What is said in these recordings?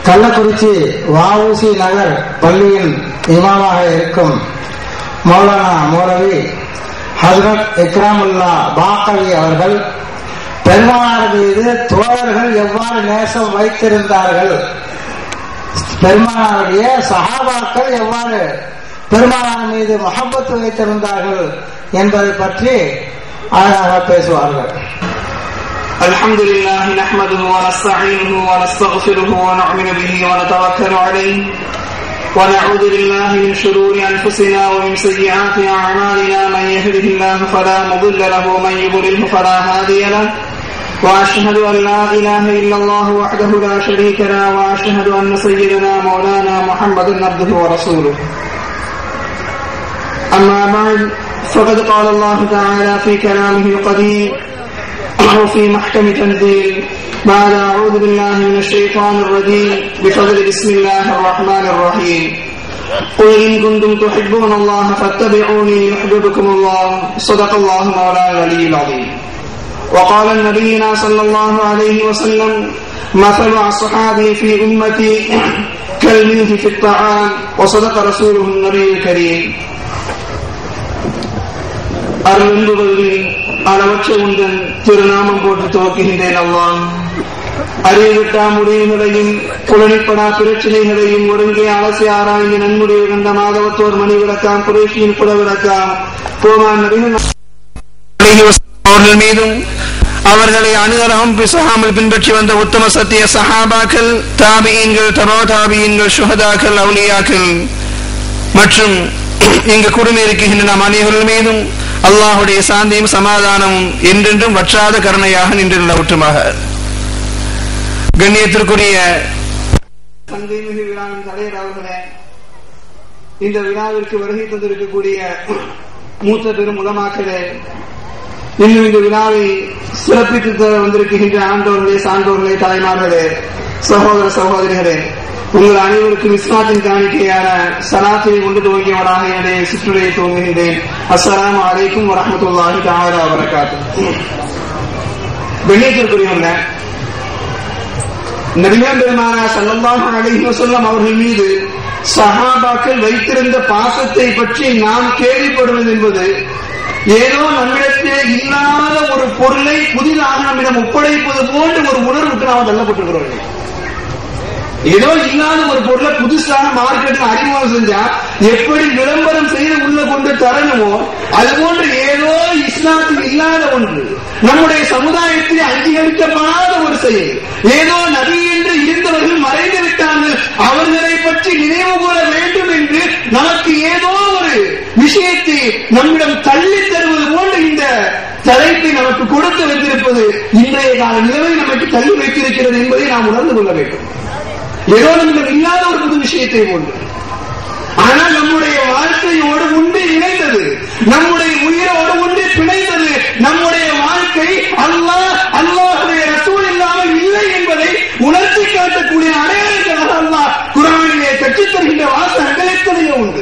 கள்ளக்குறிச்சி வஉசி நகர் பள்ளியின் இமாமாக இருக்கும் மௌலானா மௌலவி ஹசரத் இக்ராமுல்லா பாக்கவி அவர்கள் பெருமானார் மீது தோழர்கள் எவ்வாறு நேசம் வைத்திருந்தார்கள் பெருமானாருடைய சஹாபாக்கள் எவ்வாறு பெருமானார் மீது மஹப்பத்து வைத்திருந்தார்கள் என்பதை பற்றி அழகாக பேசுவார்கள் الحمد لله نحمده ونستعينه ونستغفره ونؤمن به ونتوكل عليه ونعوذ بالله من شرور انفسنا ومن سيئات اعمالنا من يهده الله فلا مضل له ومن يضلله فلا هادي له واشهد ان لا اله الا الله وحده لا شريك له واشهد ان سيدنا مولانا محمدا عبده ورسوله اما بعد فقد قال الله تعالى في كلامه القديم وفي محكم تنزيل بعد أعوذ بالله من الشيطان الرجيم بفضل بسم الله الرحمن الرحيم قل إن كنتم تحبون الله فاتبعوني يحببكم الله صدق الله مولانا العلي العظيم وقال نبينا صلى الله عليه وسلم مثل أصحابي في أمتي كالملح في الطعام وصدق رسوله النبي الكريم அருள்புகளின் அளவற்ற உந்தன் திருநாமம் போட்டு துவக்குகின்றேன் அல்லாஹ் அறிவிட்டா முடிவுகளையும் புலனிப்படா பிரச்சனைகளையும் ஒருங்கே அலசி ஆராய்ந்து நன்முடிவு கண்ட மாதவத்தோர் மணி விளக்காம் குறைஷியின் புல விளக்காம் போமான் நபிகள் அவர்கள் மீதும் அவர்களை அணுகரகம் பிசகாமல் பின்பற்றி வந்த உத்தம சத்திய சஹாபாக்கள் தாபியன்கள் தபோ தாபியன்கள் சுகதாக்கள் அவுலியாக்கள் மற்றும் இங்கு குடும்பம் இருக்கின்ற நம் அனைவர்கள் மீதும் அல்லாஹுடைய சாந்தியும் சமாதானமும் என்றென்றும் வற்றாத கருணையாக நின்று நிலவற்றுமாக கண்ணியத்திற்குரிய சந்தைமிகு விழாவின் தலைவர் அவர்களே இந்த விழாவிற்கு வருகை தந்திருக்கக்கூடிய மூத்த பெரும் உலமாக்களே இன்னும் இந்த விழாவை சிறப்பித்து தர வந்திருக்கின்ற ஆண்டோர்களே சான்றோர்களே தாய்மார்களே சகோதர சகோதரிகளே உங்கள் அனைவருக்கும் இஸ்லாத்தின் காணிக்கையான சலாத்தை கொண்டு துவங்கியவராக என்னுடைய சுற்றுரையை துவங்குகின்றேன் அஸ்ஸலாம் அலைக்கும் வரமத்துல்லாஹி தாரா வரகாத்து வெளியேற்றிருக்கிறீங்க நபிகள் பெருமானா சல்லல்லாஹு அலைஹி வஸல்லம் அவர்கள் மீது சஹாபாக்கள் வைத்திருந்த பாசத்தை பற்றி நாம் கேள்விப்படுவது என்பது ஏதோ நம்மிடத்திலே இல்லாத ஒரு பொருளை புதிதாக நம்மிடம் ஒப்படைப்பது போன்ற ஒரு உணர்வுக்கு நாம் தள்ளப்பட்டிருக்கிறோம் ஏதோ இல்லாத ஒரு பொருளை புதுசான மார்க்கெட்ல அறிமுகம் செஞ்சா எப்படி விளம்பரம் செய்து உள்ள கொண்டு தரணுமோ அது போன்று ஏதோ இஸ்லாத்தில் இல்லாத ஒன்று நம்முடைய சமுதாயத்தில் அங்கீகரிக்கப்படாத ஒரு செயல் ஏதோ நபி என்று இருந்தவர்கள் மறைந்து விட்டார்கள் அவர்களை பற்றி நினைவு கூற வேண்டும் என்று நமக்கு ஏதோ ஒரு விஷயத்தை நம்மிடம் தள்ளி தருவது போன்று இந்த தலைப்பை நமக்கு கொடுத்து வைத்திருப்பது இன்றைய கால நிலைமை நமக்கு தள்ளி வைத்திருக்கிறது என்பதை நாம் உணர்ந்து கொள்ள வேண்டும் ஏதோ நம்மிடம் இல்லாத ஒரு புது விஷயத்தை போன்று ஆனால் நம்முடைய வாழ்க்கையோடு உண்டு இணைந்தது நம்முடைய உயிரோடு உண்டு பிணைந்தது நம்முடைய வாழ்க்கை அல்லாஹ் அல்லாஹுடைய ரசூல் இல்லாமல் இல்லை என்பதை உணர்த்தி காட்டக்கூடிய அடையாளங்களாக அல்லாஹ் குரானிலே கற்றுத் தருகின்ற வாசகங்கள் எத்தனையோ உண்டு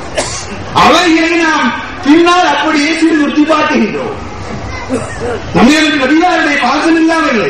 அவைகளை நாம் பின்னால் அப்படியே சீர்திருத்தி பார்க்கின்றோம் நம்மளுக்கு நபிகாருடைய பாசம் இல்லாமல் இல்லை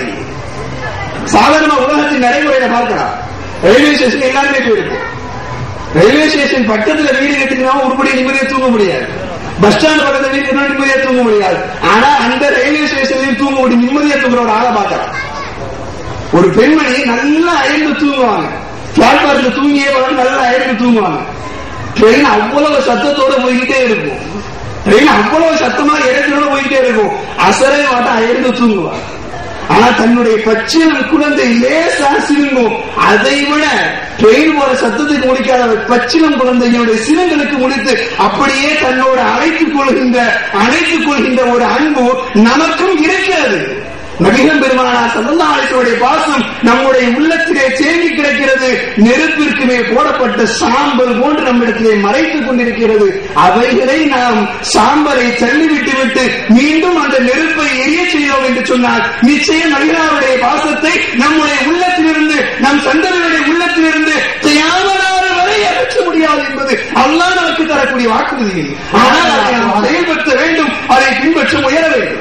சாதாரண உலகத்தின் நடைமுறையில பார்க்கலாம் ரயில்வே ஸ்டேஷன் எல்லாருமே போயிருக்கும் ரயில்வே ஸ்டேஷன் பக்கத்துல வீடு கட்டினா உருப்படி நிம்மதியா தூங்க முடியாது பஸ் ஸ்டாண்ட் பக்கத்துல வீடு கட்டினா நிம்மதியா தூங்க முடியாது ஆனா அந்த ரயில்வே ஸ்டேஷன்லயும் தூங்க முடியும் நிம்மதியா தூங்குற ஒரு ஆளை பார்க்கலாம் ஒரு பெண்மணி நல்லா அயர்ந்து தூங்குவாங்க பிளாட்பாரத்தில் தூங்கியே போறாங்க நல்லா அயர்ந்து தூங்குவாங்க ட்ரெயின் அவ்வளவு சத்தத்தோட போய்கிட்டே இருக்கும் ட்ரெயின் அவ்வளவு சத்தமா இடத்தோட போய்கிட்டே இருக்கும் அசரே மாட்டா அயர்ந்து தூங்குவாங்க ஆனா தன்னுடைய பச்சிலம் குழந்தை லேசா சிறுங்கும் அதை விட ட்ரெயின் போற சத்தத்துக்கு முடிக்காத பச்சிலம் குழந்தைகளுடைய சிறுங்களுக்கு முடித்து அப்படியே தன்னோடு அழைத்துக் கொள்கின்ற அழைத்துக் கொள்கின்ற ஒரு அன்பு நமக்கும் இருக்கிறது நபிகள் பெருமானா சல்லாசனுடைய பாசம் நம்முடைய உள்ளத்திலே தேங்கி கிடக்கிறது நெருப்பிற்கு மேல் போடப்பட்ட சாம்பல் போன்று நம்மிடத்திலே மறைத்துக் கொண்டிருக்கிறது அவைகளை நாம் சாம்பலை தள்ளிவிட்டு விட்டு மீண்டும் அந்த நெருப்பை எரிய செய்தோம் என்று சொன்னால் நிச்சயம் நபிகளாருடைய பாசத்தை நம்முடைய உள்ளத்திலிருந்து நம் சந்ததிகளுடைய உள்ளத்திலிருந்து தயாமனாறு வரை அகற்ற முடியாது என்பது அல்லாஹ் நமக்கு தரக்கூடிய வாக்குறுதி ஆனால் அதை நாம் செயல்படுத்த வேண்டும் அதை பின்பற்ற உயர வேண்டும்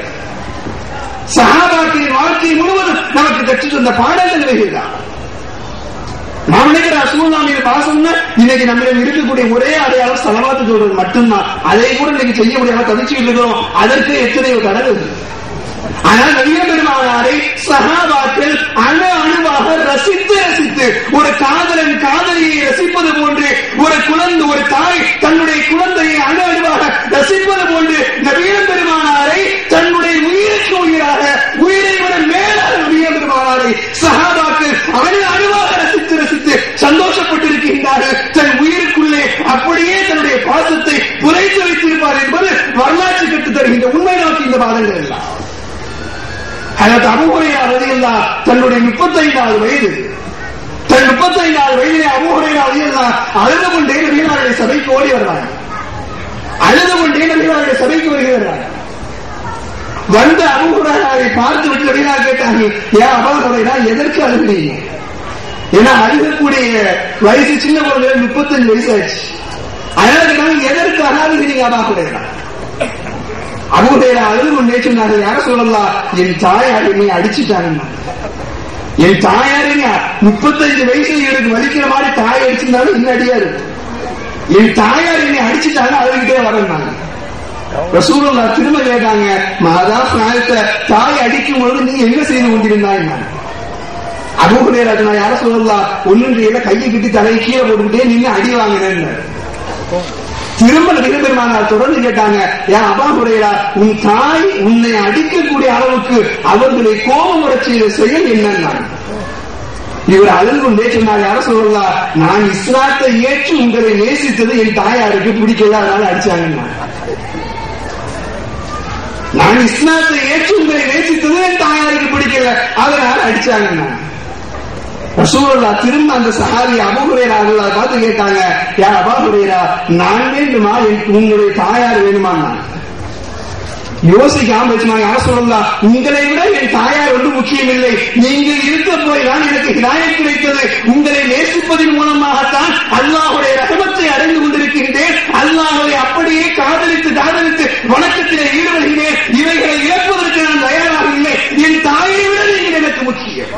சகாபாக்களின் வாழ்க்கை முழுவதும் நமக்கு கற்றுத் தந்த பாடங்கள் இவைகள்தான் நாம் நினைக்கிற ரசூல்லா மீது பாசம்னா இன்னைக்கு நம்மிடம் இருக்கக்கூடிய ஒரே அடையாளம் சலவாத்து சொல்றது மட்டும்தான் அதை கூட இன்னைக்கு செய்ய முடியாம தவிச்சுட்டு இருக்கிறோம் அதற்கு எத்தனையோ தடவை இருக்கு ஆனால் நவீன பெருமானாரை சகாபாக்கள் அணு அணுவாக ரசித்து ரசித்து ஒரு காதலன் காதலியை ரசிப்பது போன்று ஒரு குழந்தை ஒரு தாய் தன்னுடைய குழந்தையை அணு அணுவாக ரசிப்பது போன்று நவீன பெருமானாரை தன்னுடைய உயிருக்கு உயிராக உயிரை விட மேலாக நவீன பெருமானாரை சகாபாக்கள் அணு அணுவாக ரசித்து ரசித்து சந்தோஷப்பட்டிருக்கின்றார்கள் தன் உயிருக்குள்ளே அப்படியே தன்னுடைய பாசத்தை புதைத்து வைத்திருப்பார் என்பது வரலாற்று கற்றுத் தருகின்ற உண்மை நோக்கி இந்த பாதங்கள் எல்லாம் அதற்கு அபுஹுரையா ரதியல்லா தன்னுடைய முப்பத்தைந்தாவது வயது தன் முப்பத்தைந்தாவது வயதிலே அபுஹுரையா ரதியல்லா அழுது கொண்டே நபிகளாருடைய சபைக்கு ஓடி வருவாங்க அழுது கொண்டே நபிகளாருடைய சபைக்கு வருகிறார்கள் வந்த அபுஹுரையாவை பார்த்து விட்டு நபிகளார் கேட்டாங்க ஏன் அபுஹுரையா எதற்கு அழுகிறீங்க ஏன்னா அழுகக்கூடிய வயசு சின்ன குழந்தை முப்பத்தஞ்சு வயசு ஆச்சு அதனால கேட்டாங்க எதற்கு அழாதுகிறீங்க அபாஹுரையா அபுஹுரையா அழுது கொண்டே சொன்னாங்க யார சொல்லலாம் என் தாயார் என்னை அடிச்சுட்டாங்க என் தாயாருங்க முப்பத்தஞ்சு வயசுல எனக்கு வலிக்கிற மாதிரி தாய் அடிச்சிருந்தாலும் இன்னும் அடியா இருக்கு என் தாயார் என்னை அடிச்சுட்டாங்க அழுகிட்டே வரேன்னாங்க ரசூலுல்லா திரும்ப கேட்டாங்க மாதா நாயத்தை தாய் அடிக்கும் பொழுது நீ என்ன செய்து கொண்டிருந்தாங்க அபூஹுரேரா சொன்னா யார சொல்லலாம் ஒன்னும் செய்யல கையை கட்டி தலையை கீழே போட்டுக்கிட்டே நின்று அடி வாங்கினேன்னு திரும்ப நபிகள் பெருமானார் தொடர்ந்து கேட்டாங்க ஏன் அபா ஹுரைரா உன் தாய் உன்னை அடிக்கக்கூடிய அளவுக்கு அவர்களை கோபம் வர செய்த செயல் என்னன்னா இவர் அழுது கொண்டே சொன்னார் யார சொல்லலாம் நான் இஸ்லாத்தை ஏற்று உங்களை நேசித்தது என் தாயாருக்கு பிடிக்கல அதனால அடிச்சாங்கன்னா நான் இஸ்லாத்தை ஏற்று உங்களை நேசித்தது என் தாயாருக்கு பிடிக்கல அதனால அடிச்சாங்கன்னா ரசூலுல்லா திரும்ப அந்த சஹாபி அபுஹுரேரா அவர்களை பார்த்து கேட்டாங்க யார் அபாஹுரேரா நான் வேண்டுமா என் உங்களுடைய தாயார் வேணுமா யோசிக்காம வச்சுனாங்க யார சொல்லலாம் உங்களை விட என் தாயார் ஒன்று முக்கியம் இல்லை நீங்கள் இருக்க போய் தான் எனக்கு ஹிதாயத் கிடைத்தது உங்களை நேசிப்பதன் மூலமாகத்தான் அல்லாஹுடைய ரகமத்தை அடைந்து கொண்டிருக்கின்றேன் அல்லாஹை அப்படியே காதலித்து காதலித்து வணக்கத்திலே ஈடுபடுகிறேன் இவைகளை இழப்பதற்கு நான் தயாராக இல்லை என் தாயை விட நீங்கள் எனக்கு முக்கியம்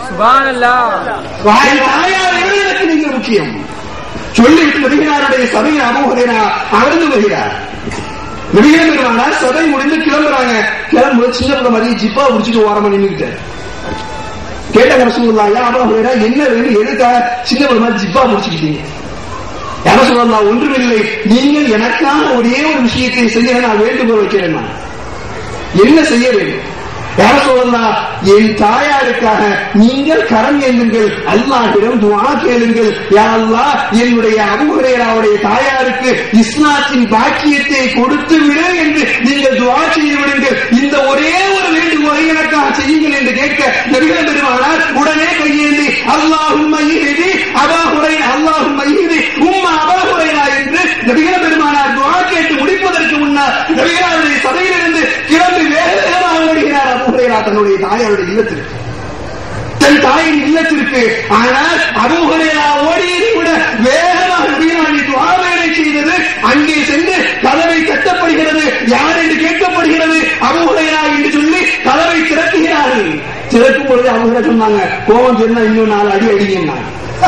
என் தாயாரை விட எனக்கு நீங்கள் முக்கியம் சொல்லிவிட்டு நபிகளாருடைய சபையில் அபோகரேனா அமர்ந்து வருகிறார் நபிகள் பெருமானார் சபை முடிந்து கிளம்புறாங்க கிளம்பும்போது சின்ன பிள்ளை மாதிரி ஜிப்பா முடிச்சுட்டு ஓரமா நின்றுட்டார் கேட்டாங்க ரசூலுல்லா யா அபோகரேனா என்ன வேணும் எதுக்காக சின்ன பிள்ளை மாதிரி ஜிப்பா முடிச்சுக்கிட்டீங்க யார சொல்லலாம் ஒன்றுமில்லை நீங்கள் எனக்காக ஒரே ஒரு விஷயத்தை செய்ய நான் வேண்டுகோள் வைக்கிறேன் நான் என்ன செய்ய வேண்டும் யார சொல்லலாம் என் தாயாருக்காக நீங்கள் கரம் ஏந்துங்கள் அல்லாஹிடம் துவா கேளுங்கள் யா அல்லாஹ் என்னுடைய அபுஹுரேராவுடைய தாயாருக்கு இஸ்லாத்தின் பாக்கியத்தை கொடுத்து விடு என்று நீங்கள் துவா செய்து விடுங்கள் இந்த ஒரே ஒரு வேண்டுகோளை எனக்காக செய்யுங்கள் என்று கேட்க நபிகள் பெருமானார் உடனே கையேந்தி அல்லாஹும் மையிதி அபாஹுரை அல்லாஹும் மையிதி உம்மா அபாஹுரைனா என்று நபிகள் பெருமானார் துவா கேட்டு முடிப்பதற்கு முன்னால் நபிகளாருடைய சபையிலிருந்து கிளம்பி வேக வேகமாக ஓடுகிறார் அபுஹுரைரா தன்னுடைய தாயாருடைய இல்லத்திற்கு தன் தாயின் இல்லத்திற்கு ஆனால் அபுஹுரைரா ஓடியதை விட வேகமாக நபிகளாரி துவாவேலை செய்தது அங்கே சென்று கதவை தட்டப்படுகிறது யார் என்று கேட்கப்படுகிறது அபுஹுரைரா என்று சொல்லி கதவை திறக்குகிறார்கள் திறக்கும் பொழுது அவங்க சொன்னாங்க கோவம் சொன்னா இன்னும் நாலு அடி அடிங்கன்னாங்க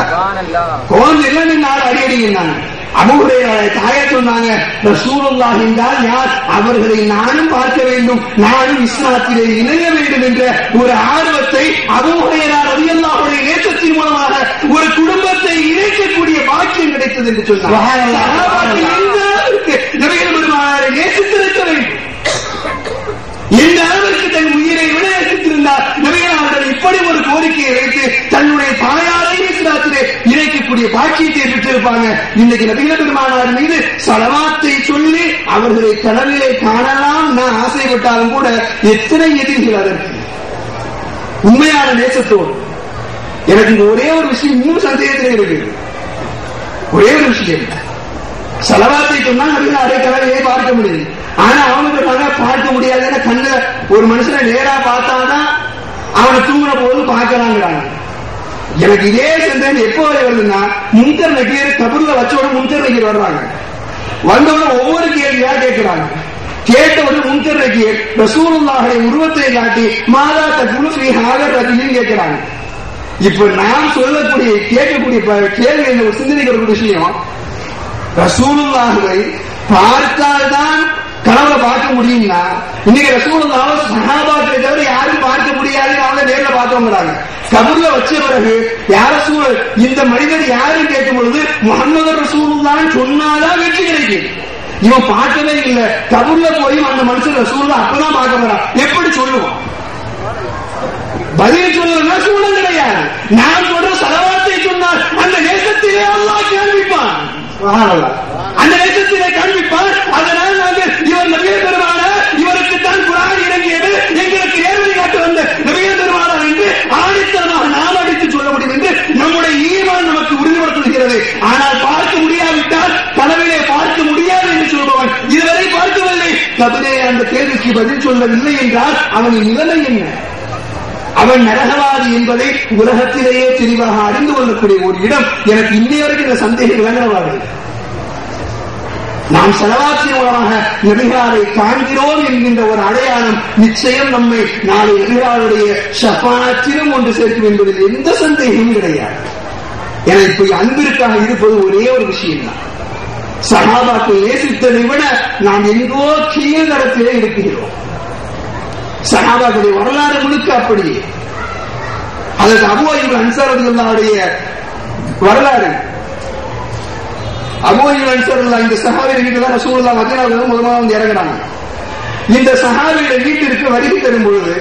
கோவம் இல்லைன்னு நாலு அடி அடிங்கன்னாங்க அபுடைய தாயார் சொன்னாங்க ரசூலுல்லாஹ் என்றால் யார் அவர்களை நானும் பார்க்க வேண்டும் நானும் இஸ்லாத்திலே இணைய வேண்டும் என்ற ஒரு ஆர்வத்தை அபுஹுரையரார் ரலியல்லாஹுடைய நேசத்தின் மூலமாக ஒரு குடும்பத்தை இணைக்கக்கூடிய பாக்கியம் கிடைத்தது என்று சொன்னார் சஹாபாக்கள் எந்த அளவிற்கு நபிகள் பெருமானாரை நேசித்திருக்க வேண்டும் எந்த அளவிற்கு தன் உயிரை விட நேசித்திருந்தார் நபிகள் அவர்கள் இப்படி ஒரு கோரிக்கையை வைத்து தன்னுடைய தாயாரை இஸ்லாத்திலே இணைக்கக்கூடிய பாக்கியத்தை பெற்றிருப்பாங்க இன்னைக்கு நபிகள் பெருமானார் மீது சலவாத்தை சொல்லி அவர்களை கடலிலே காணலாம் நான் ஆசைப்பட்டாலும் கூட எத்தனை எதிரிகள் அதற்கு உண்மையான நேசத்தோடு எனக்கு இந்த ஒரே ஒரு விஷயம் இன்னும் சந்தேகத்திலே இருக்கு ஒரே ஒரு விஷயம் செலவாத்தை சொன்னா நபிகள் அரை கடலையே பார்க்க முடியுது ஆனா அவங்க சொல்றாங்க பார்க்க முடியாதுன்னு கண்ணுல ஒரு மனுஷனை நேரா பார்த்தாதான் அவனை தூங்குற போது பார்க்கலாங்கிறாங்க எனக்கு இதே சிந்தனை எப்போ வரை வருதுன்னா முன்கர் நக்கீர் கபூர்ல வச்சோட முன்கர் நக்கீர் வர்றாங்க வந்தவங்க ஒவ்வொரு கேள்வியா கேட்கிறாங்க கேட்டவுடன் முன்கர் நக்கீர் ரசூலுல்லாஹுடைய உருவத்தை காட்டி மாதா தகுலு ஃபீ ஹாதர் ரஜுலின்னு கேட்கிறாங்க இப்ப நான் சொல்லக்கூடிய கேட்கக்கூடிய ப- கேள்வி என்ன ஒரு சிந்தனைக்கூடிய விஷயம் ரசூலுல்லாஹுவை பார்த்தால்தான் கனவுல பார்க்க முடியும்னா இன்னைக்கு ரசூலுல்லாஹ் சஹாபாக்களை தவிர யாரும் பார்க்க முடியாது அவங்க நேர்ல பார்த்தவங்கிறாங்க கபூர்ல வச்ச பிறகு யார ரசூல் இந்த மனிதர் யாரும் கேட்கும் பொழுது முகமது ரசூலுல்லான்னு சொன்னாதான் வெற்றி கிடைக்கும் இவன் பார்க்கவே இல்லை கபூர்ல போய் அந்த மனுஷன் ரசூல்லா அப்பதான் பார்க்க போறான் எப்படி சொல்லுவான் பதில் சொல்லுங்க சூழல் கிடையாது நான் சொல்ற சலவாத்தை சொன்னால் அந்த நேசத்திலே அல்லாஹ் காண்பிப்பான் சுபஹானல்லாஹ். அந்த நேசத்திலே காண்பிப்பான் அதனால் நாங்கள் இவர் நபிய பெருமான இவருக்கு தான் குரான் இறங்கியது எங்களுக்கு நேர்வழி காட்ட வந்த நபிய பெருமானார் என்று ஆணித்தரமாக நாம் அடித்து சொல்ல முடியும் என்று நம்முடைய ஈமான் நமக்கு உறுதிப்படுத்துகிறது ஆனால் பார்க்க முடியாவிட்டால் கனவிலே பார்க்க முடியாது என்று சொல்பவன் இதுவரை பார்க்கவில்லை கபிலே அந்த கேள்விக்கு பதில் சொல்லவில்லை என்றால் அவனின் நிலைமை என்ன அவன் நரகவாதி என்பதை உலகத்திலேயே தெளிவாக அறிந்து கொள்ளக்கூடிய ஒரு இடம் எனக்கு இன்னைய வரைக்கும் இந்த சந்தேகம் விளங்குவார்கள் நாம் செலவாற்றிய மூலமாக நபிகளாரை காண்கிறோம் என்கின்ற ஒரு அடையாளம் நிச்சயம் நம்மை நாளை நபிகளாருடைய ஷபாத்திலும் ஒன்று சேர்க்கும் என்பதில் எந்த சந்தேகமும் கிடையாது என இப்ப அன்பிற்காக இருப்பது ஒரே ஒரு விஷயம் தான் சகாபாக்கள் நேசித்ததை விட நாம் எங்கோ கீழ்தரத்திலே இருக்கிறோம் சகாபாக்களுடைய வரலாறு முழுக்க அப்படியே அதற்கு அபுவாய்கள் அன்சாரதிகளுடைய வரலாறு அபுவாய்கள் அன்சாரல்லா இந்த சஹாபிய வீட்டுல தான் ரசூலுல்லாஹ் மதீனாவுல முதல்ல வந்து இறங்குறாங்க இந்த சஹாபியோட வீட்டிற்கு வருகை தரும் பொழுது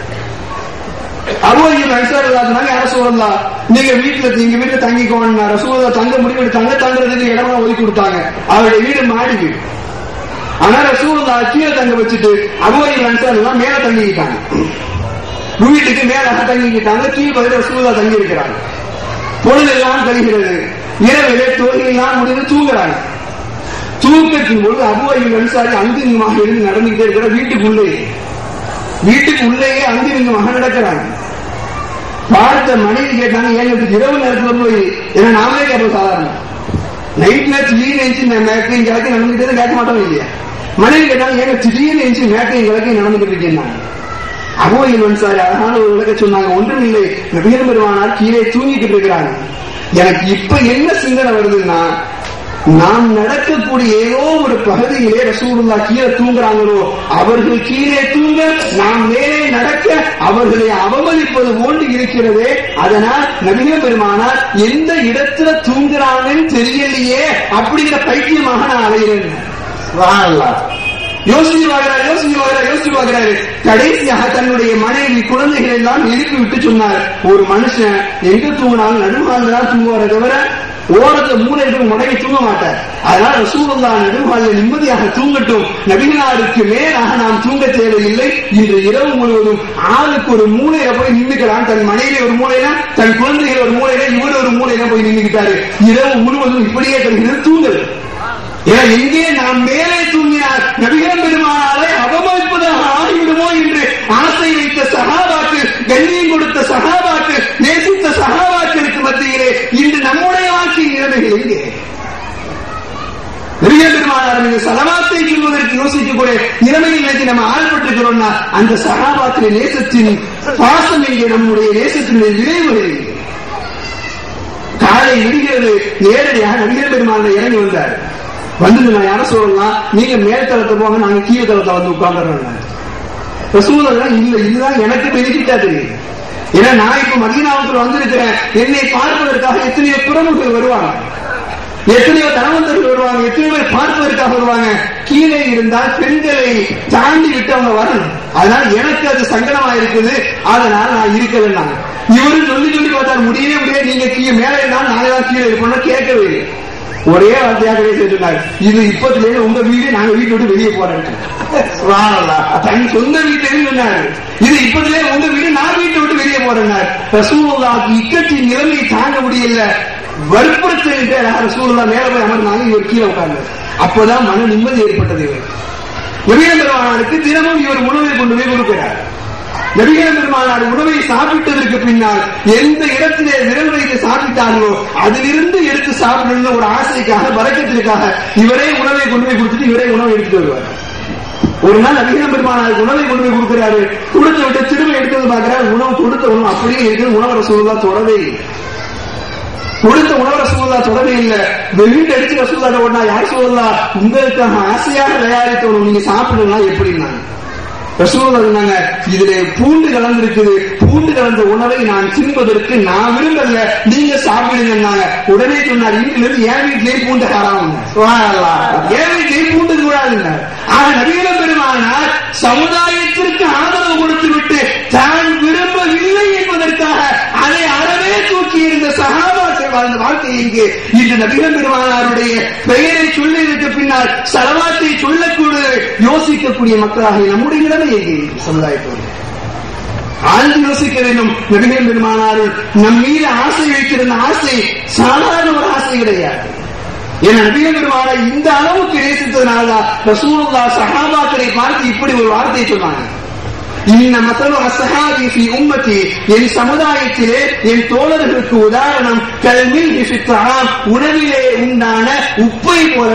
அபுவாய்கள் அன்சாரல்லா சொன்னாங்க யார சொல்லலாம் நீங்க வீட்டுல எங்க வீட்டுல தங்கிக்கோங்க ரசூலுல்லா தங்க முடிவு தங்க தங்குறதுக்கு இடமா ஒதுக்கி கொடுத்தாங்க அவருடைய வீடு மாடி வீடு ஆனா ரசூலுல்லா கீழே தங்க வச்சுட்டு அபுவாய்கள் அன்சாரல்லா மேல தங்கிக்கிட்டாங்க வீட்டுக்கு மேல தங்கிக்கிட்டாங்க கீழ் பதில் ரசூலுல்லா தங்கி இருக்கிறாங்க பொழுதெல்லாம் கழிகிறது இரவிலே தொழிலெல்லாம் முடிந்து தூங்குறாங்க தூக்கத்தின் பொழுது அபுவாயில் அன்சாரி அங்கிங்கமாக இருந்து நடந்துகிட்டே இருக்கிற வீட்டுக்குள்ளே வீட்டுக்கு உள்ளேயே அங்கிங்கமாக நடக்கிறாங்க பார்த்த மனைவி கேட்டாங்க ஏன் இப்படி இரவு நேரத்துல போய் ஏன்னா நாமளே கேட்போம் சாதாரண நைட் நேரம் திடீர்னு எழுந்து மேக்கையும் கிழக்கையும் நடந்துகிட்டே கேட்க மாட்டோம் இல்லையா மனைவி கேட்டாங்க ஏங்க திடீர்னு எழுந்து மேக்கையும் கிழக்கையும் நடந்துகிட்டு இருக்கேன் அபோயில் அன்சாரி அழகான ஒரு விளக்க சொன்னாங்க ஒன்றும் இல்லை நபிகள் பெருமானார் கீழே தூங்கிட்டு இருக்கிறாங்க எனக்கு இப்ப என்ன சிந்தனை வருதுன்னா நாம் நடக்கக்கூடிய ஏதோ ஒரு பகுதியிலே ரசூலுல்லா கீழே தூங்குறாங்களோ அவர்கள் கீழே தூங்க நாம் மேலே நடக்க அவர்களை அவமதிப்பது போன்று இருக்கிறதே அதனால் நபிகள் பெருமானார் எந்த இடத்துல தூங்குறாங்கன்னு தெரியலையே அப்படிங்கிற பைத்தியமாக நான் அலைகிறேன் சுபஹானல்லாஹ். யோசிச்சு பார்க்கிறார் யோசிச்சு பார்க்கிறார் யோசிச்சு பார்க்கிறாரு கடைசியாக தன்னுடைய மனைவி குழந்தைகள் எல்லாம் எழுப்பி விட்டு சொன்னார் ஒரு மனுஷன் எங்க தூங்கினாலும் நடுவாழ்ந்து தான் தூங்குவாரே தவிர ஓரத்துல மூலைக்கு முடங்கி தூங்க மாட்டார் அதனால ரசூலுல்லா நடுவாழ்ல நிம்மதியாக தூங்கட்டும் நபிகளாருக்கு மேலாக நாம் தூங்க தேவையில்லை இன்று இரவு முழுவதும் ஆளுக்கு ஒரு மூலையில போய் நின்னுக்கலாம் தன் மனைவி ஒரு மூலையில தன் குழந்தைகள் ஒரு மூலையில இவர் ஒரு மூலையில போய் நின்னுக்கிட்டாரு இரவு முழுவதும் இப்படியே கிடைக்கிறது தூங்கல் ஏன்னா எங்கே நாம் மேலே தூங்கினார் நபிகள் பெருமானாரை அவமதிப்பதாக ஆகிவிடுமோ என்று ஆசை வைத்த சகாபாக்கு கண்ணியம் கொடுத்த சகாபாக்கு நேசித்த சகாபாக்களுக்கு மத்தியிலே இன்று நம்முடைய வாழ்க்கை நிலைமைகள் எங்கே நபிகள் பெருமானார் இந்த சலவாத்தை சொல்வதற்கு யோசிக்கக்கூடிய நிலைமையில் இன்னைக்கு நம்ம ஆள்பட்டிருக்கிறோம்னா அந்த சகாபாத்தின் நேசத்தின் பாசம் எங்கே நம்முடைய நேசத்தினுடைய விளைவுகள் எங்கே காலை விடுகிறது நேரடியாக நபிகள் பெருமாள் இறங்கி வந்தார் வந்து நான் யார சொல்லலாம் நீங்க மேல் தளத்தை போங்க நாங்க கீழ் தளத்தை வந்து உட்கார்ந்துறோம் ரசூலெல்லாம் இல்ல இதுதான் எனக்கு பெனிஃபிட்டா தெரியும் ஏன்னா நான் இப்ப மதீனாவுக்குள் வந்திருக்கிறேன் என்னை பார்ப்பதற்காக எத்தனையோ பிரமுகர்கள் வருவாங்க எத்தனையோ தனவந்தர்கள் வருவாங்க எத்தனையோ பேர் பார்ப்பதற்காக வருவாங்க கீழே இருந்தால் பெண்களை தாண்டி விட்டு அவங்க வரணும் அதனால எனக்கு அது சங்கடமா இருக்குது அதனால நான் இருக்கவேண்டாங்க இவரு சொல்லி சொல்லி பார்த்தார் முடியவே முடியாது நீங்க கீழே மேலே இருந்தாலும் நாங்க தான் கீழே இருப்போம்னா கேட்கவே இல்லை ஒரே வார்த்தையாகவே சொன்னார் இது இப்பத்திலேயே உங்க வீடு நாங்க வீட்டை விட்டு வெளியே போறேன் சுபஹானல்லாஹ். தன் சொந்த வீட்டில் சொன்னார் இது இப்பதிலே உங்க வீடு நான் வீட்டை விட்டு வெளியே போறேன் ரசூலுல்லாஹ்க்கு இக்கட்டின் நிலைமையை தாங்க முடியல வற்புறுத்த ரசூலுல்லா மேல போய் அமர்ந்தாங்க இவர் கீழே உட்கார்ந்து அப்பதான் மன நிம்மதி ஏற்பட்டது இவர் நபிகள் பெருமானாருக்கு தினமும் இவர் உணவை கொண்டு போய் கொடுக்கிறார் நபிகள் பெருமானார் உணவை சாப்பிட்டதற்கு பின்னால் எந்த இடத்திலே விரல் வைத்து சாப்பிட்டார்களோ அதிலிருந்து எடுத்து சாப்பிடணும்னு ஒரு ஆசைக்காக வரக்கத்திற்காக இவரே உணவை கொண்டு போய் கொடுத்துட்டு இவரே உணவை எடுத்துட்டு வருவார் ஒரு நாள் நபிகள் பெருமானார் உணவை கொண்டு போய் கொடுக்கிறாரு கொடுத்து விட்டு திரும்ப எடுத்து பார்க்கிறார் உணவு கொடுத்த உணவு அப்படியே இருக்குது உணவு ரசூல்லா தொடவே இல்லை கொடுத்த உணவு ரசூல்லா தொடவே இல்லை வெளியிட்டு அடிச்சு ரசூல்லா உடனே யார் சொல்லலாம் உங்களுக்காக ஆசையாக தயாரித்த உணவு நீங்க சாப்பிடுங்களா எப்படின்னாங்க ரசூல்லா சொன்னாங்க இதுல பூண்டு கலந்திருக்குது பூண்டு கலந்த உணவை நான் தின்பதற்கு நான் விரும்பல நீங்க சாப்பிடுங்கன்னாங்க உடனே சொன்னார் இங்கிலிருந்து என் வீட்லயே பூண்டு ஹராமுங்க சுபஹானல்லாஹ் என் வீட்லயே பூண்டு கூடாதுங்க ஆனா நவீன பெருமானார் சமுதாயத்திற்கு ஆதரவு கொடுத்து விட்டு தான் விரும்பவில்லை என்பதற்காக அதை அறவே தூக்கி இருந்த சகாபாக்கள் வாழ்ந்த வாழ்க்கை இங்கு இன்று நவீன பெருமானாருடைய பெயரை சொல்லிவிட்டு பின்னால் சலவாத்தை சொல்லக்கூட யோசிக்கக்கூடிய மக்களாக நம்முடைய நிலைமை எங்கே சமுதாயத்தோடு ஆழ்ந்து யோசிக்க வேண்டும் நபிகள் பெருமானாரும் நம் மீது ஆசை வைத்திருந்த ஆசை சாதாரண ஒரு ஆசை கிடையாது என் நபிகள் பெருமானார் இந்த அளவுக்கு நேசித்ததுனாலதான் ரசூலுல்லா சஹாபாக்களை பார்த்து இப்படி ஒரு வார்த்தையை சொன்னாங்க இன்ன மத்தலு அசஹாபி ஃபி உம்மத்தி என் சமுதாயத்திலே என் தோழர்களுக்கு உதாரணம் கல்மில் ஃபித்ராம் உணவிலே உண்டான உப்பை போல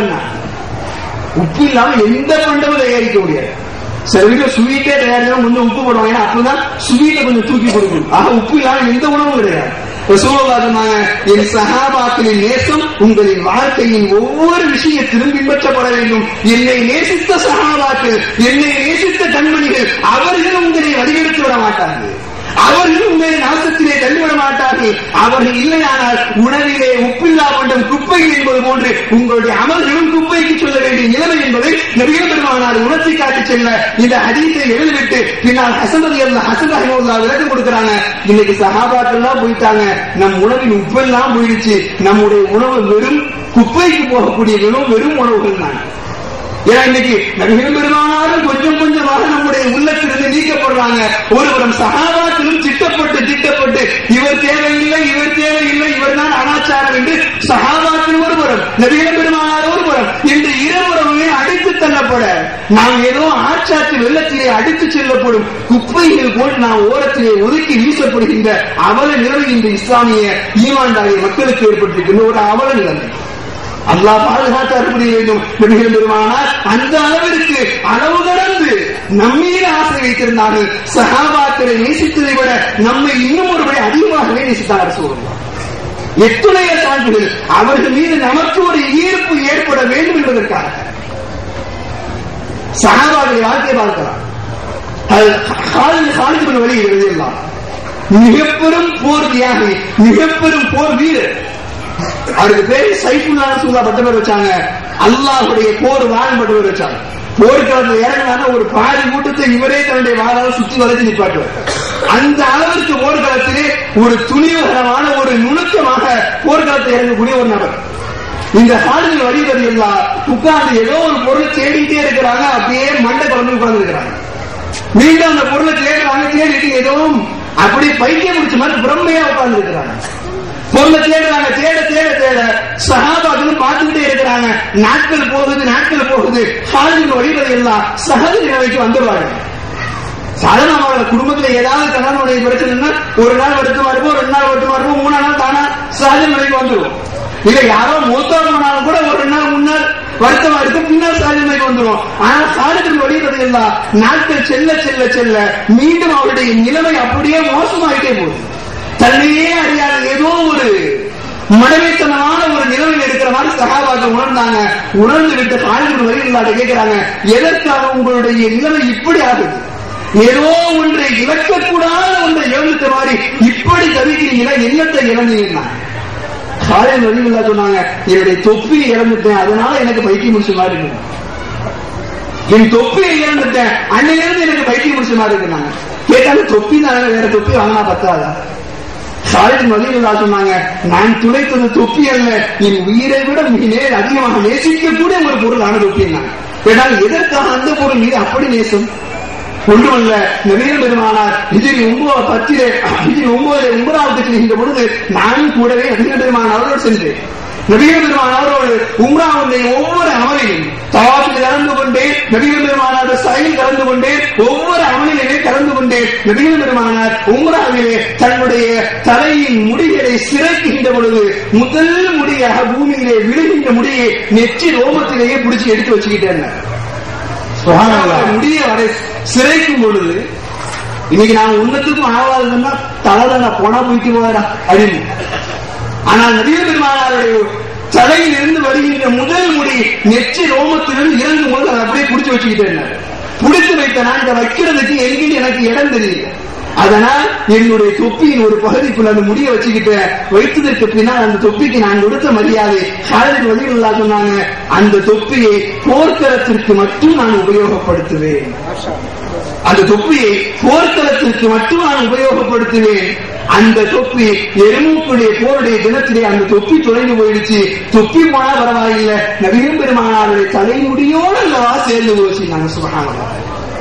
உப்பு இல்லாம எந்த பண்டமும் தயாரிக்க முடியாது சில வீட்டுல ஸ்வீட்டே தயாரிச்சா கொஞ்சம் உப்பு போடுவாங்க ஏன்னா அப்பதான் ஸ்வீட்டை கொஞ்சம் தூக்கி கொடுக்கும் ஆக உப்பு இல்லாம எந்த உணவும் கிடையாது ரசூலுல்லாஹ் சொன்னாங்க என் சஹாபாக்களின் நேசம் உங்களின் வாழ்க்கையின் ஒவ்வொரு விஷயத்திலும் பின்பற்றப்பட வேண்டும் என்னை நேசித்த சஹாபாக்கள் என்னை நேசித்த கண்மணிகள் அவர்கள் உங்களை வழிகெடுத்து விட மாட்டார்கள் அவர்கள் உங்களை நாசத்திலே தள்ளிவிட மாட்டார்கள் அவர்கள் இல்லையானால் உணவிலே உப்பில்லா பண்டம் குப்பையில் என்பது போன்று உங்களுடைய அமல்களும் குப்பைக்கு சொல்ல வேண்டிய நிலைமை என்பதை நபிகள் பெருமானார் உணர்த்தி காட்டி செல்ல இந்த ஹதீஸை எழுதிவிட்டு பின்னால் ஹசனதி அல்ல ஹசன் ரஹிமுல்லா விளக்கம் கொடுக்கறாங்க இன்னைக்கு சஹாபாக்கள்லாம் போயிட்டாங்க நம் உணவின் உப்பெல்லாம் போயிடுச்சு நம்முடைய உணவு வெறும் குப்பைக்கு போகக்கூடிய வெறும் வெறும் உணவுகள் தான் ஏன்னா இன்னைக்கு நபிகள் பெருமானாரும் கொஞ்சம் கொஞ்சமாக நம்முடைய உள்ளத்திலிருந்து நீக்கப்படுறாங்க ஒருவரும் சகாபாத்திலும் திட்டப்பட்டு திட்டப்பட்டு இவர் தேவையில்லை இவர் தேவையில்லை இவர் தான் அனாச்சாரம் என்று சகாபாத்தில் ஒருபுறம் நபிகள் பெருமானார் ஒருபுறம் என்று இருபுறமே அடித்து தள்ளப்பட நாம் ஏதோ ஆச்சாத்து வெள்ளத்திலே அடித்து செல்லப்படும் குப்பைகள் போல் நாம் ஓரத்திலே ஒதுக்கி வீசப்படுகின்ற அவல நிலைமை இந்த இஸ்லாமிய ஈமாண்டாகிய மக்களுக்கு ஏற்பட்டிருக்கின்ற ஒரு அவல நிலைமை அல்லாஹ் பாதுகாத்து அருள் வேண்டும் நபிகள் பெருமானார் அந்த அளவிற்கு அளவு கடந்து நம்மீது ஆசை வைத்திருந்தார்கள் சகாபாக்களை நேசித்ததை விட நம்மை இன்னும் ஒருவரை அதிகமாகவே நேசித்தார் சொல்லுவார் எத்துணைய சான்றுகள் அவர்கள் மீது நமக்கு ஒரு ஈர்ப்பு ஏற்பட வேண்டும் என்பதற்காக சகாபாக்களை வாழ்க்கை பார்க்கலாம் காலின் வழி எழுதியெல்லாம் மிகப்பெரும் போர் தியாகி மிகப்பெரும் போர் வீரர் அவருக்கு பேரு சைஃபுல்லா சூலா பட்ட பேர் வச்சாங்க அல்லாஹுடைய போர் வாழ் பட்ட பேர் வச்சாங்க போர்க்களத்தில் இறங்கினால ஒரு பாதி கூட்டத்தை இவரே தன்னுடைய வாழால் சுத்தி வளைச்சு நிப்பாட்டுவார் அந்த அளவிற்கு போர்க்களத்திலே ஒரு துணிவகரமான ஒரு நுணுக்கமாக போர்க்களத்தை இறங்கக்கூடிய ஒரு நபர் இந்த சாடுகள் வழிவது எல்லாம் உட்கார்ந்து ஏதோ ஒரு பொருளை தேடிட்டே இருக்கிறாங்க அப்படியே மண்டை குழம்பு உட்கார்ந்து இருக்கிறாங்க மீண்டும் அந்த பொருளை தேடுறாங்க தேடிட்டு ஏதோ அப்படியே பைத்தியம் பிடிச்ச மாதிரி பிரம்மையா உட்கார்ந்து இருக்கிறாங்க பொருளை தேடுறாங்க தேட தேட தேட சகாபாக்களும் பார்த்துக்கிட்டே இருக்கிறாங்க நாட்கள் போகுது நாட்கள் போகுது சாதிகள் வழிவதை எல்லாம் சகஜ நிலைமைக்கு வந்துடுவாங்க சாதாரண அவங்க குடும்பத்துல ஏதாவது கணவனுடைய பிரச்சனைன்னா ஒரு நாள் வருத்தமா இருக்கும் ரெண்டு நாள் வருத்தமா இருக்கும் மூணாம் நாள் தானா சகஜ நிலைக்கு வந்துடும் இல்ல யாரோ மூத்தவங்கனாலும் கூட ஒரு ரெண்டு நாள் முன்னாள் வருத்தமா இருக்கும் பின்னால் சாதனைக்கு வந்துடும் ஆனா சாதத்தில் வழிவதை எல்லாம் நாட்கள் செல்ல செல்ல செல்ல மீண்டும் அவருடைய நிலைமை அப்படியே மோசமாயிட்டே போகுது தன்னையே அறியாத ஏதோ ஒரு மடமைத்தனமான ஒரு நிலைமையில் இருக்கிற மாதிரி சகாபாக்கள் உணர்ந்தாங்க உணர்ந்து விட்டு கால்கள் வரையில்லாத கேட்கிறாங்க எதற்காக உங்களுடைய நிலைமை இப்படி ஆகுது ஏதோ ஒன்றை இழக்கக்கூடாத ஒன்றை இழந்துட்ட மாதிரி இப்படி தவிக்கிறீங்களா என்னத்தை இழந்தீங்கன்னா காலையில் வழியில்லா சொன்னாங்க என்னுடைய தொப்பியை இழந்துட்டேன் அதனால எனக்கு பைத்தியம் முடிச்ச மாதிரி இருக்கு என் தொப்பியை இழந்துட்டேன் அன்னையிலிருந்து எனக்கு பைத்தியம் முடிச்ச மாதிரி இருக்குனாங்க கேட்டாலும் தொப்பி தானே வேற தொப்பி வாங்கினா பத்தாதா சாலின் மதியல்லா சொன்னாங்க நான் துளைத்தது தொப்பி அல்ல என் உயிரை விட மிக நேர் அதிகமாக நேசிக்கக்கூடிய ஒரு பொருளான தொப்பினாங்க கேட்டால் எதற்காக அந்த பொருள் மீது அப்படி நேசம் ஒன்றுமல்ல நிறைய பெருமானார் இதில் ஒன்பது பத்திலே இதில் ஒன்பது ஒன்பதாவது செல்கின்ற பொழுது நானும் கூடவே அதிக பெருமான் அவரோடு சென்றேன் நபிகள் பெருமான் அவரோடு உம்ராவுடைய ஒவ்வொரு அமலிலும் தவாஃபில் கலந்து கொண்டேன் நபிகள் பெருமானார் சைல் கலந்து கொண்டேன் ஒவ்வொரு அமலிலுமே கலந்து கொண்டேன் நபிகள் பெருமானார் உம்ராவிலே தன்னுடைய தலையின் முடிகளை சிறைக்கின்ற பொழுது முதல் முடியாக பூமியிலே விழுகின்ற முடியை நெற்றி ரோமத்திலேயே பிடிச்சி எடுத்து வச்சுக்கிட்டேன் சுப்ஹானல்லாஹ். முடிய வரை சிறைக்கும் பொழுது இன்னைக்கு நான் ஒன்னத்துக்கும் ஆகாதுன்னா தலைதான் போனா போயிட்டு போறா அப்படின்னு ஆனால் நபிகள் பெருமானாருடைய தலையில் இருந்து வருகின்ற முதல் முடி நெற்றி ரோமத்திலிருந்து இறங்கும் போது அதை அப்படியே புடிச்சு வச்சுக்கிட்டேன் புடிச்சு வைத்த நான் இதை வைக்கிறதுக்கு எங்கேயும் எனக்கு இடம் தெரியல அதனால் என்னுடைய தொப்பியின் ஒரு பகுதிக்குள்ள அந்த முடிய வச்சுக்கிட்டேன் வைத்ததற்கு பின்னால் அந்த தொப்பிக்கு நான் கொடுத்த மரியாதை காலையில் வழியில் சொன்னாங்க அந்த தொப்பியை போர்க்களத்திற்கு மட்டும் நான் உபயோகப்படுத்துவேன் அந்த தொப்பியை போர்க்களத்திற்கு மட்டும் நான் உபயோகப்படுத்துவேன் அந்த தொப்பி எருமூக்குடைய போருடைய தினத்திலே அந்த தொப்பி தொலைந்து போயிடுச்சு தொப்பி போனா பரவாயில்லை நவீன பெருமானாருடைய தலைமுடியோடு அல்லவா சேர்ந்து போச்சு நாங்க சுபகாமலாம்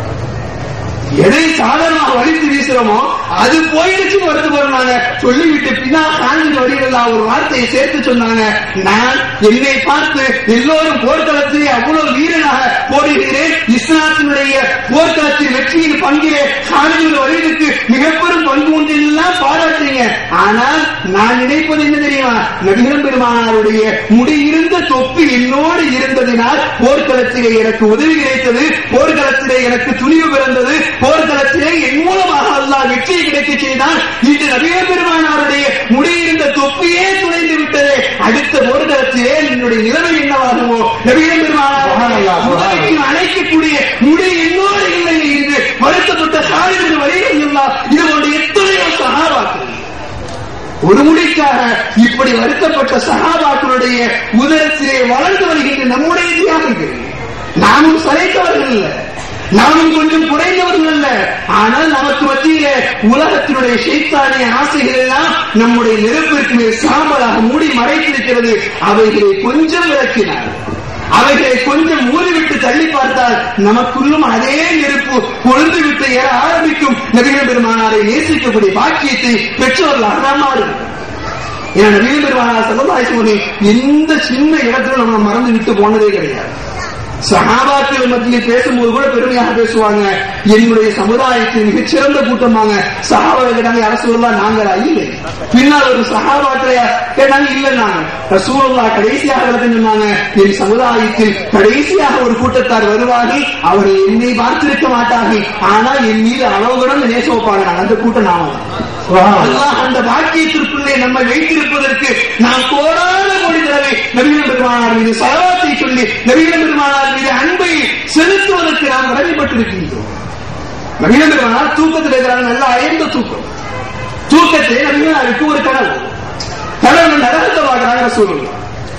எதை சாதாரணமாக வலித்து வீசுறோமோ அது போயிடுச்சு வருத்தப்படுறாங்க சொல்லிவிட்டு பின்னால் காஞ்சி வழிகளெல்லாம் ஒரு வார்த்தையை சேர்த்து சொன்னாங்க நான் என்னை பார்த்து எல்லோரும் போர்க்களத்திலே அவ்வளவு வீரனாக போடுகிறேன் இஸ்லாத்தினுடைய போர்க்களத்தில் வெற்றியின் பங்கிலே காஞ்சி வழிகளுக்கு மிக பெரும் பங்கு உண்டு எல்லாம் பாராட்டுறீங்க ஆனால் நான் நினைப்பது என்ன தெரியுமா நபிகம் பெருமானாருடைய முடியிருந்த தொப்பி என்னோடு இருந்ததினால் போர்க்களத்திலே எனக்கு உதவி கிடைத்தது போர்க்களத்திலே எனக்கு துணிவு பிறந்தது போர்க்களத்திலே என் மூலமாக அல்லாஹ் வெற்றியை கிடைக்க செய்தான் இன்று நபிக பெருமானாருடைய முடியிருந்த தொப்பியே துணைந்து விட்டது அடுத்த போர்க்களத்திலே என்னுடைய நிலைமை என்னவாகுமோ நபிக பெருமானார் சுப்ஹானல்லாஹ், சுப்ஹானல்லாஹ். உதவிக்கு அழைக்கக்கூடிய முடி என்னோடு இல்லை என்று வருத்தப்பட்ட சாலிகள் வழிகள் எல்லாம் இது போன்ற எத்தனையோ சகாபாக்கள் ஒரு முடிக்காக இப்படி வருத்தப்பட்ட சகாபாக்களுடைய உதரத்திலே வளர்ந்து வருகின்ற நம்முடைய தியாகங்கள் நாமும் சளைத்தவர்கள் அல்ல நாமும் கொஞ்சம் குறைந்தவர்கள் அல்ல ஆனால் நமக்கு மத்தியிலே உலகத்தினுடைய சைத்தானிய ஆசைகள் எல்லாம் நம்முடைய நெருப்பிற்கு மேல் சாம்பலாக மூடி மறைத்திருக்கிறது அவைகளை கொஞ்சம் விளக்கினார் அவைகளை கொஞ்சம் மூடிவிட்டு தள்ளி பார்த்தால் நமக்குள்ளும் அதே நெருப்பு கொழுந்து விட்டு ஏற ஆரம்பிக்கும் நபிகள் பெருமானாரை நேசிக்கக்கூடிய பாக்கியத்தை பெற்றோர்களாக நாம் மாறுகிறோம் ஏன்னா நபிகள் பெருமானார் சமுதாய எந்த சின்ன இடத்துல நம்ம மறந்து விட்டு போனதே கிடையாது சகாபாக்கள் மத்தியில் பேசும்போது கூட பெருமையாக பேசுவாங்க என்னுடைய சமுதாயத்தின் மிகச்சிறந்த கூட்டமாங்க சகாபாவை கேட்டாங்க அரசு சொல்லலாம் நாங்களா இல்லை பின்னால் ஒரு சகாபாக்களை கேட்டாங்க இல்லை நாங்க ரசூல்லா கடைசியாக விளக்கம் சொன்னாங்க என் சமுதாயத்தில் கடைசியாக ஒரு கூட்டத்தார் வருவார்கள் அவர்கள் என்னை பார்த்திருக்க மாட்டார்கள் ஆனால் என் மீது அளவுடன் நேசம் வைப்பாங்க நாங்க அந்த கூட்டம் நாம சுப்ஹானல்லாஹ். அல்லாஹ் அந்த பாக்கியத்திற்குள்ளே நம்மை வைத்திருப்பதற்கு நாம் கோடான கோடி தடவை நவீன பெருமானார் மீது சலவாத்தை சொல்லி நவீன பெருமானார் மீது அன்பை செலுத்துவதற்கு நாம் கடமைப்பட்டிருக்கின்றோம் நவீன பெருமானார் தூக்கத்தில் இருக்கிறாங்க நல்ல அயர்ந்த தூக்கம் தூக்கத்திலே நவீனாருக்கு ஒரு கனவு கனவு நரகத்தை பார்க்கிறாங்க சூழ்நிலை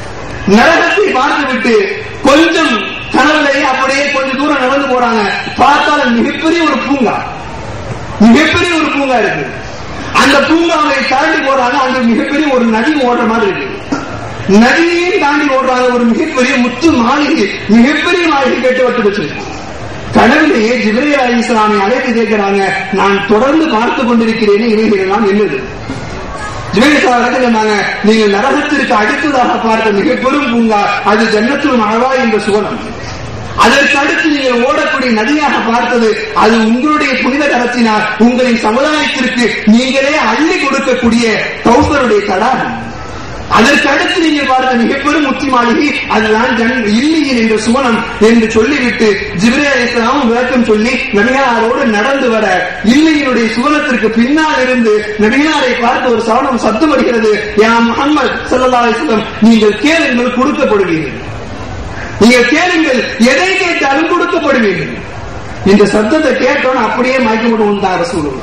நரகத்தை பார்த்துவிட்டு கொஞ்சம் கனவுலையே அப்படியே கொஞ்சம் தூரம் நடந்து போறாங்க பார்த்தால் அது மிகப்பெரிய ஒரு பூங்கா மிகப்பெரிய ஒரு பூங்கா இருக்கு அந்த பூங்காவை தாண்டி போறாங்க அங்க மிகப்பெரிய ஒரு நதி ஓடுற மாதிரி இருக்கு நதியையும் தாண்டி ஓடுறாங்க ஒரு மிகப்பெரிய முத்து மாளிகை மிகப்பெரிய மாளிகை கட்டப்பட்டு வச்சிருக்கு கனவிலேயே ஜிப்ரேல் அலி இஸ்லாமை அழைத்து கேட்கிறாங்க நான் தொடர்ந்து பார்த்து கொண்டிருக்கிறேனே இவைகள் எல்லாம் என்னது ஜிபேலிசாவுக்கு சொன்னாங்க நீங்கள் நரகத்திற்கு அடுத்ததாக பார்த்த மிக பெரும் பூங்கா அது ஜன்னத்துல் மழவா என்ற சுவனம் அதற்கு அடுத்து நீங்கள் ஓடக்கூடிய நதியாக பார்த்தது அது உங்களுடைய புனித கரத்தினால் உங்களின் சமுதாயத்திற்கு நீங்களே அள்ளி கொடுக்கக்கூடிய கௌசருடைய தடாகம் அதற்கு அடுத்து நீங்கள் பார்த்த மிகப்பெரும் முத்தி மாளிகை அதுதான் ஜன் இல்லியின் என்ற சுவனம் என்று சொல்லிவிட்டு ஜிப்ரே அலிஸ்லாம் விளக்கம் சொல்லி நபிகளாரோடு நடந்து வர இல்லியினுடைய சுவனத்திற்கு பின்னால் இருந்து நபிகளாரை பார்த்து ஒரு சவனம் சத்தம் வருகிறது யா முகமது சல்லா அலிஸ்லாம் நீங்கள் கேளுங்கள் கொடுக்கப்படுவீர்கள் நீங்கள் கேளுங்கள் எதை கேட்டாலும் கொடுக்கப்படுவீர்கள் இந்த சத்தத்தை கேட்டோன்னு அப்படியே மயக்கம் போட்டு வந்தார் ரசூலுல்லாஹ்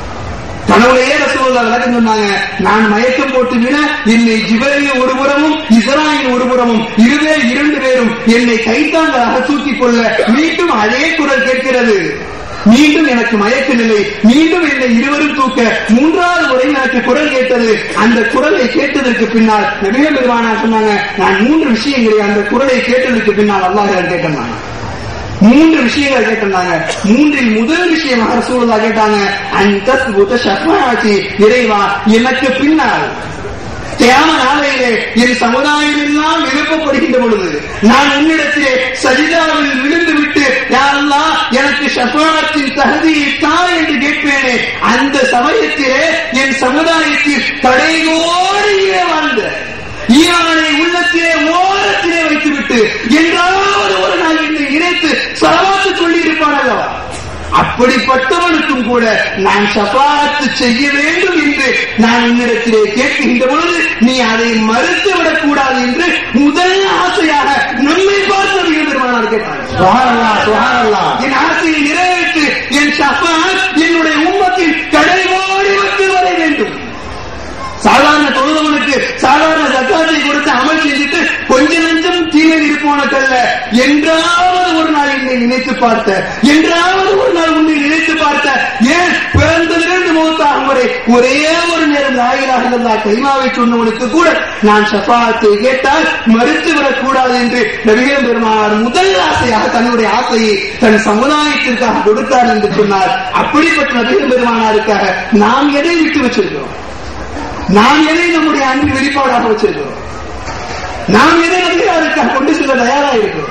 கனவுலையே ரசூலுல்லா விளக்கம் சொன்னாங்க நான் மயக்கம் போட்டு விட என்னை ஜிபரையில் ஒரு புறமும் இஸ்ராயில் ஒரு புறமும் இருவேர் இரண்டு பேரும் என்னை கைத்தாங்களாக தூக்கிக் கொள்ள மீண்டும் அதே குரல் கேட்கிறது மீண்டும் எனக்கு மயக்க நிலை மீண்டும் என்னை இருவரும் தூக்க மூன்றாவது முறை எனக்கு குரல் கேட்டது அந்த குரலை கேட்டதற்கு பின்னால் நபிகள் பெருமானார் சொன்னாங்க நான் மூன்று விஷயங்களை அந்த குரலை கேட்டதற்கு பின்னால் அல்லாஹ் கேட்டேன் நான் மூன்று விஷயங்கள் கேட்டிருந்தாங்க மூன்றில் முதல் விஷயமாக ரசூலுல்லாஹ் கேட்டாங்க அந்த புத்த ஷஃபாத்தி இறைவா எனக்கு பின்னால் தியான நாளையிலே என் சமுதாயம் எல்லாம் எழுப்பப்படுகின்ற பொழுது நான் உன்னிடத்திலே சஜிதாவில் விழுந்து விட்டு யாரெல்லாம் எனக்கு ஷஃபாத்தின் தகுதியை தா என்று கேட்பேனே அந்த சமயத்திலே என் சமுதாயத்தில் கடையோடியே வாழ்ந்த ஈரானை உள்ளத்திலே ஓரத்திலே வைத்துவிட்டு என்றாவது ஒரு நாள் என்னை இணைத்து சலவாத்து அப்படிப்பட்டவனுக்கும் கூட நான் சபாத்து செய்ய வேண்டும் என்று நான் உன்னிடத்திலே கேட்கின்ற பொழுது நீ அதை மறுத்து விடக்கூடாது என்று முதல் ஆசையாக நம்மை பார்த்து நபிகள் பெருமானார் கேட்டார் சுகானல்லா சுகானல்லா என் ஆசையை நிறைவேற்று என் ஷஃபாத் என்னுடைய உம்மத்தின் கடைவோடி வந்து வர வேண்டும் சாதாரண தொழுதவனுக்கு சாதாரண சக்காத்தை கொடுத்து அமல் செஞ்சுட்டு கொஞ்ச நெஞ்சம் தீமை இருப்பவனுக்கல்ல என்றாவது ஒரு நாள் என்னை நினைத்து பார்த்த என்றாவது ஒரு நாள் உன்னை நினைத்து பார்த்த ஏன் பிறந்ததிலிருந்து மூத்தாகும் வரை ஒரே ஒரு நேரம் நாயகராக இருந்தா கைமாவை சொன்னவனுக்கு கூட நான் ஷஃபாத்தை கேட்டால் மறுத்து விடக்கூடாது என்று நபிகள் பெருமானார் முதல் ஆசையாக தன்னுடைய ஆசையை தன் சமுதாயத்திற்காக கொடுத்தார் என்று சொன்னார் அப்படிப்பட்ட நபிகள் பெருமானாருக்காக நாம் எதை விட்டு வச்சிருக்கிறோம் நாம் எதை நம்முடைய அன்பின் வெளிப்பாடாக வச்சிருக்கிறோம் நாம் எதை நபிகளாருக்காக கொண்டு செல்ல தயாரா இருக்கிறோம்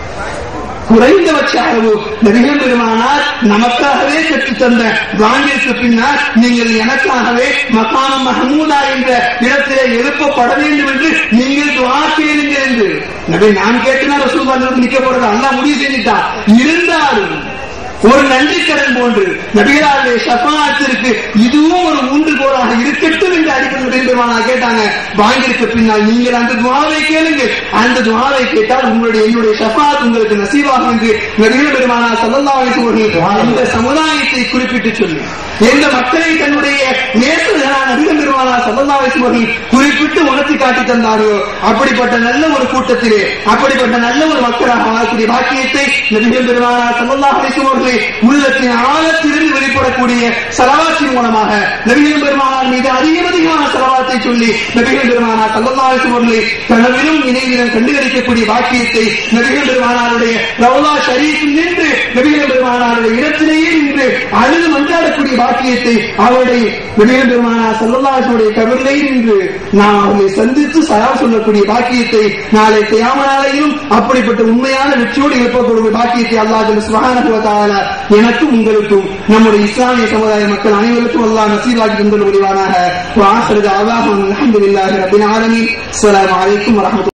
குறைந்தபட்ச அளவு நபிகள் பெருமானார் நமக்காகவே கற்றுத் தந்த வாங்கிற்கு பின்னால் நீங்கள் எனக்காகவே மகாம மஹமூதா என்ற இடத்திலே எழுப்பப்பட வேண்டும் என்று நீங்கள் துவா கேளுங்கள் என்று நபி நான் கேட்டுனா ரசூல் நிக்க போறது அல்லா முடிவு செஞ்சுட்டா இருந்தாலும் ஒரு நன்றி கடன் போன்று நபிகளாருடைய ஷஃபாத்திற்கு இதுவும் ஒரு ஊன்றுகோலாக இருக்கட்டும் என்று அடிப்படை பெருமானா கேட்டாங்க வாங்கியிருக்க பின்னால் நீங்கள் அந்த துவாவை கேளுங்கள் அந்த துவாவை கேட்டால் உங்களுடைய என்னுடைய ஷஃபாத் உங்களுக்கு நசீவாகும் என்று நபிகள் பெருமானா சல்லல்லாஹு அலைஹி வஸல்லம் இந்த சமுதாயத்தை குறிப்பிட்டு சொல்லி எந்த மக்களை தன்னுடைய நேசர்களான நபிகள் பெருமானா சல்லல்லாஹு அலைஹி வஸல்லம் குறிப்பிட்டு உணர்த்தி காட்டி தந்தாரோ அப்படிப்பட்ட நல்ல ஒரு கூட்டத்திலே அப்படிப்பட்ட நல்ல ஒரு மக்களாக வாழக்கூடிய பாக்கியத்தை நபிகள் பெருமானா சல்லல்லாஹு அலைஹி வஸல்லம் அவர்களை உள்ளத்தின் ஆழத்திலிருந்து வெளிப்படக்கூடிய சலவாத்தின் மூலமாக நபிகள் பெருமானார் மீது அதிக அதிகமான சலவாத்தை சொல்லி நபிகள் பெருமானார் சல்லல்லாஹு அலைஹி வஸல்லம் அவர்களை கனவிலும் நினைவிலும் கண்டுகளிக்கக்கூடிய பாக்கியத்தை நபிகள் பெருமானாருடைய ரவுலா ஷரீஃபில் நின்று நபிகள் பெருமானாருடைய இடத்திலேயே நின்று அழுது மன்றாடக்கூடிய பாக்கியத்தை அவருடைய நபிகள் பெருமானார் சல்லல்லாஹுடைய கபரிலே நின்று நாம் அவர்களை சந்தித்து சலாம் சொல்லக்கூடிய பாக்கியத்தை நாளை தியாமனாலையும் அப்படிப்பட்ட உண்மையான வெற்றியோடு எழுப்பக்கூடிய பாக்கியத்தை அல்லாஹ் சுபஹானஹு வ தஆலா எனக்கும் உங்களுக்கும் நம்முடைய இஸ்லாமிய சமுதாய மக்கள் அனைவருக்கும் அல்லாஹ் நசீபாக்கி தந்தல் முடிவானாக வாசல் அல்லாஹ் அல்ஹம்துலில்லாஹி ரப்பில் ஆலமீன் அஸ்ஸலாமு அலைக்கும் வரஹ்மத்துல்லாஹி